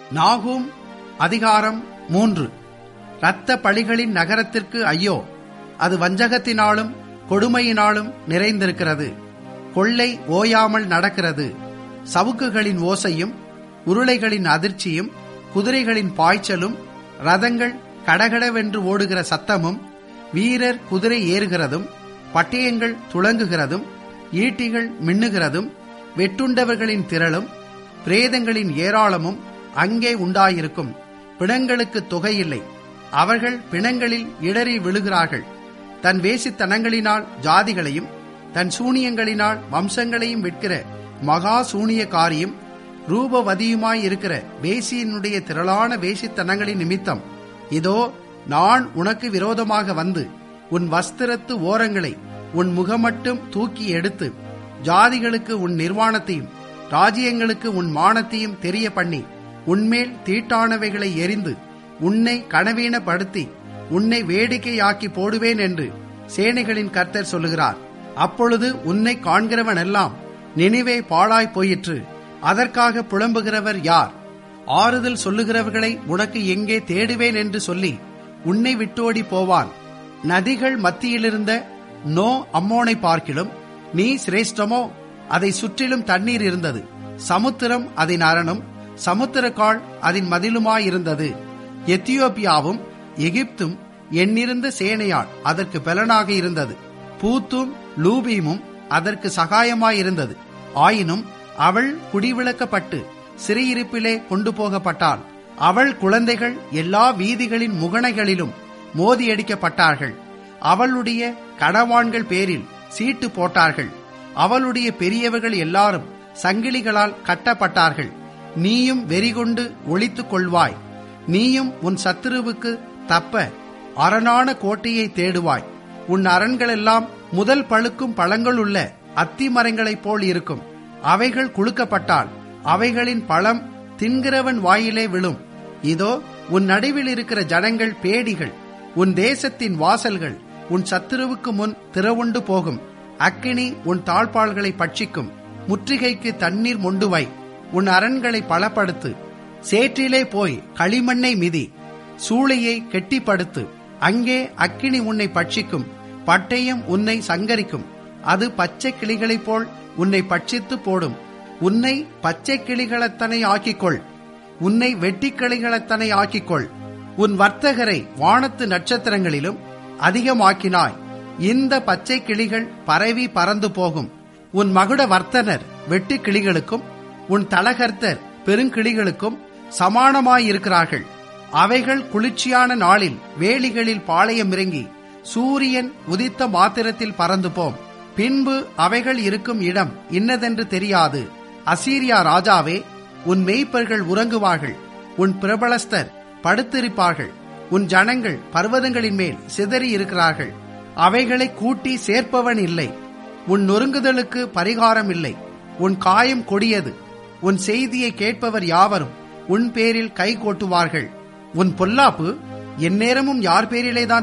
நாகூம் அதிகாரம் மூன்று இரத்த பழிகளின் நகரத்திற்கு ஐயோ அது வஞ்சகத்தினாலும் கொடுமையினாலும் நிறைந்திருக்கிறது கொள்ளை ஓயாமல் நடக்கிறது சவுக்குகளின் ஓசையும் உருளைகளின் அதிர்ச்சியும் குதிரைகளின் பாய்ச்சலும் ரதங்கள் கடகடவென்று ஓடுகிற சத்தமும் வீரர் குதிரை ஏறுகிறதும் பட்டயங்கள் துளங்குகிறதும் ஈட்டிகள் மின்னுகிறதும் வெட்டுண்டவர்களின் திரளும் பிரேதங்களின் ஏராளமும் அங்கே உண்டாயிருக்கும் பிணங்களுக்கு தொகையில்லை அவர்கள் பிணங்களில் இடறி விழுகிறார்கள் தன் வேசித்தனங்களினால் ஜாதிகளையும் தன் சூனியங்களினால் வம்சங்களையும் விற்கிற மகா சூனியக்காரியும் ரூபவதியுமாயிருக்கிற வேசியினுடைய திரளான வேசித்தனங்களின் நிமித்தம் இதோ நான் உனக்கு விரோதமாக வந்து உன் வஸ்திரத்து ஓரங்களை உன் முகமட்டும் தூக்கி எடுத்து ஜாதிகளுக்கு உன் நிர்வாணத்தையும் ராஜ்யங்களுக்கு உன் மானத்தையும் தெரிய பண்ணி உன்மேல் தீட்டானவைகளை எரிந்து உன்னை கனவீனப்படுத்தி உன்னை வேடிக்கையாக்கி போடுவேன் என்று சேனைகளின் கர்த்தர் சொல்லுகிறார் அப்பொழுது உன்னை காண்கிறவன் எல்லாம் நினைவே பாழாய் போயிற்று அதற்காக புலம்புகிறவர் யார் ஆறுதல் சொல்லுகிறவர்களை உனக்கு எங்கே தேடுவேன் என்று சொல்லி உன்னை விட்டோடி போவான் நதிகள் மத்தியிலிருந்த நோ அம்மோனை பார்க்கிலும் நீ சிரேஷ்டமோ அதை சுற்றிலும் தண்ணீர் இருந்தது சமுத்திரம் அதன் அரணும் சமுத்திரக்கால் அதன் மதிலுமாயிருந்தது எத்தியோப்பியாவும் எகிப்தும் எண்ணிருந்த சேனையால் அதற்கு பலனாக இருந்தது பூத்தும் லூபீமும் அதற்கு சகாயமாயிருந்தது ஆயினும் அவள் குடிவிளக்கப்பட்டு சிறையிருப்பிலே கொண்டு போகப்பட்டாள் அவள் குழந்தைகள் எல்லா வீதிகளின் முகணைகளிலும் மோதியடிக்கப்பட்டார்கள் அவளுடைய கணவான்கள் பேரில் சீட்டு போட்டார்கள் அவளுடைய பெரியவர்கள் எல்லாரும் சங்கிலிகளால் கட்டப்பட்டார்கள் நீயும் வெறிகொண்டு ஒளித்துக் கொள்வாய் நீயும் உன் சத்துருவுக்கு தப்ப அரணான கோட்டையை தேடுவாய் உன் அரண்களெல்லாம் முதல் பழுக்கும் பழங்களுள்ள அத்தி மரங்களைப் போல் இருக்கும் அவைகள் குலுக்கப்பட்டால் அவைகளின் பழம் தின்கிறவன் வாயிலே விழும் இதோ உன் நடுவில் இருக்கிற ஜனங்கள் பேடிகள் உன் தேசத்தின் வாசல்கள் உன் சத்துருவுக்கு முன் திறவுண்டு போகும் அக்கினி உன் தாழ்பாள்களை பட்சிக்கும் முற்றுகைக்கு தண்ணீர் மொண்டுவை உன் அரண்களை பலப்படுத்து சேற்றிலே போய் களிமண்ணை மிதி சூளையை கெட்டிப்படுத்து அங்கே அக்கினி உன்னை பட்சிக்கும் பட்டயம் உன்னை சங்கரிக்கும் அது பச்சை கிளிகளைப் போல் உன்னை பட்சித்து போடும் உன்னை பச்சை கிளிகளத்தனை ஆக்கிக்கொள் உன்னை வெட்டிக்கிளிகளத்தனை ஆக்கிக்கொள் உன் வர்த்தகரை வானத்து நட்சத்திரங்களிலும் அதிகமாக்கினாய் இந்த பச்சை கிளிகள் பரவி பறந்து போகும் உன் மகுட வர்த்தனர் வெட்டு கிளிகளுக்கும் உன் தலகர்த்தர் பெருங்கிளிகளுக்கும் சமானமாயிருக்கிறார்கள் அவைகள் குளிர்ச்சியான நாளில் வேலிகளில் பாளையம் இறங்கி சூரியன் உதித்த மாத்திரத்தில் பறந்து போம் பின்பு அவைகள் இருக்கும் இடம் இன்னதென்று தெரியாது அசீரியா ராஜாவே உன் மெய்ப்பர்கள் உறங்குவார்கள் உன் பிரபலஸ்தர் படுத்திருப்பார்கள் உன் ஜனங்கள் பர்வதங்களின் மேல் சிதறி இருக்கிறார்கள் அவைகளை கூட்டி சேர்ப்பவன் இல்லை உன் நொறுங்குதலுக்கு பரிகாரம் இல்லை உன் காயம் கொடியது உன் செய்தியை கேட்பவர் யாவரும் உன் பேரில் கை கோட்டுவார்கள் உன் பொல்லாப்பு எந்நேரமும் யார் பேரிலேதான்